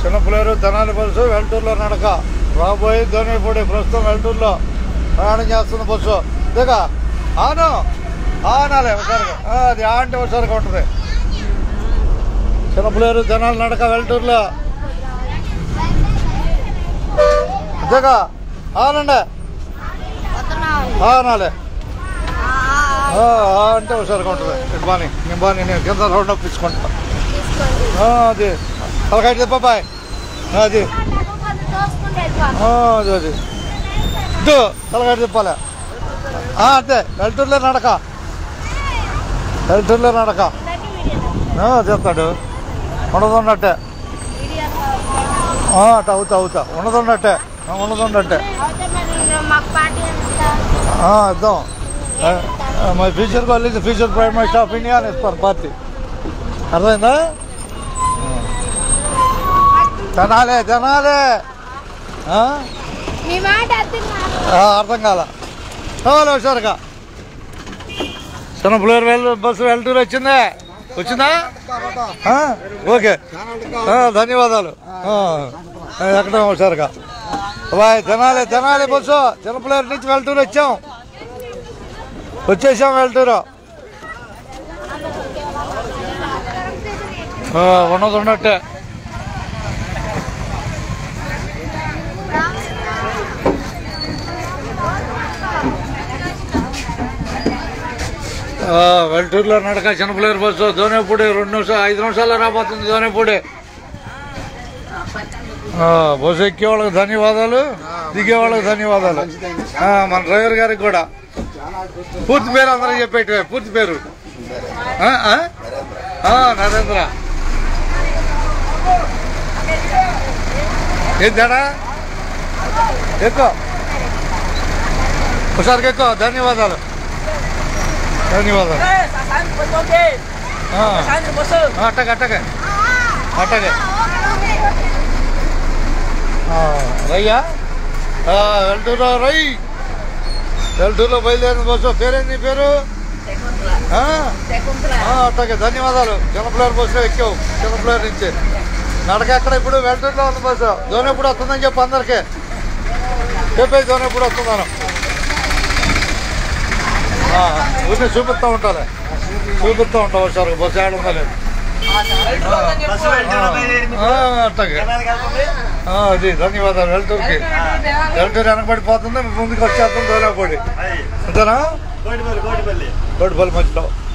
చిన్నపిల్లలు తెనాలి బస్సు వెల్టూరులో నడక రాబోయే ధోనిపూడి ప్రస్తుతం వెల్టూరులో ప్రయాణం చేస్తున్న బస్సు దిగ ఆను ఆనాలే ఒకసారిగా ఆ, అది ఆ అంటే ఒకసారిగా ఉంటుంది చిన్నపిల్లలు తెనాలి నడక వెల్టూరులో దిగ ఆనండి ఆనాలే ఆ, ఆ అంటే ఒకసారిగా ఉంటుంది ఇటు బాని నేను బాని నేను కింద రౌండ్ అప్ ఇచ్చుకుంటా ఆ, అది తలకాయ పాపాయ్ అది ఆ, అది అది ఇటు తలకాయ తిప్పాలి ఆ, అంతే వెళ్తుర్లే నడక వెళ్తుర్లే నడక ఆ, చెప్తాడు ఉండదున్నట్టే ఆ, అట్ట అవుతా అవుతా ఉండదున్నట్టే ఆ, ఉండదున్నట్టే మాకు పార్టీ ఎంత ఆ, ఇద్దాం ఆ, ఆ, my future college future prime minister of India అని ఇస్తారు పార్టీ అర్థమైందా తినాలే తినాలే ఆ? మీ మాట అర్థం కాదు. ఆ, అర్థం కాల కావాలి హుషారుగా చిన్న పులేరు వెళ్ళు బస్సు వెళ్తూరు వచ్చిందే వచ్చిందా ఆ? ఓకే ఆ, ధన్యవాదాలు ఆ, ఎక్కడ హుషారుగా బాయ్ తినాలి తినాలి బస్సు చిన్నపిల్లల నుంచి వెళ్తూరు వచ్చాం వచ్చేసాం వెళ్తూరు ఆ, ఉన్నది ఉన్నట్టే ఆ, వెల్టూరులో నడక చిన్నపిల్లల బస్సు దోనేపూడి రెండు నిమిషాలు ఐదు నిమిషాల్లో రాబోతుంది దోనేపూడి ఆ, బస్సు ఎక్కే వాళ్ళకి ధన్యవాదాలు దిగే వాళ్ళకి ధన్యవాదాలు ఆ, మన డ్రైవర్ గారికి కూడా పూర్తి పేరు అందరూ చెప్పేటివే పూర్తి పేరు ఆ, ఆ? ఆ, నరేంద్ర ఏం తేడా ఎక్కువ ఒకసారికి ఎక్కువ ధన్యవాదాలు ధన్యవాదాలు ఆ, ఆ, అట్టగే అట్టగే అట్టగే ఆ, రయ్యా ఆ, వెళ్తున్నా రై వెళ్తున్నా బయలుదేరిన బస్సు పేరేంటి నీ పేరు ఆ? ఆ, అట్టగే ధన్యవాదాలు చిన్నపిల్లల బస్సులో ఎక్కావు చిన్నపిల్లల నుంచి నడక ఎక్కడ ఇప్పుడు వెళ్తున్నా ఉంది బస్సు దోని ఎప్పుడు వస్తుందని చెప్పు అందరికీ చెప్పేసి దోని ఎప్పుడు వస్తున్నాను ఆ, ఊరిని చూపిస్తూ ఉంటారు చూపిస్తూ ఉంటాం ఒకసారి బస్సు ఏడు ఉందా లేదు ఆ, అట్టగే ఆ, అది ధన్యవాదాలు వెళ్తూరుకి వెళ్తూరు వెనకబడిపోతుంది ముందుకు వచ్చేస్తుంది దోలేపడి అంతేనా కోటిపల్లి కోటిపల్లి కోటిపల్లి మధ్యలో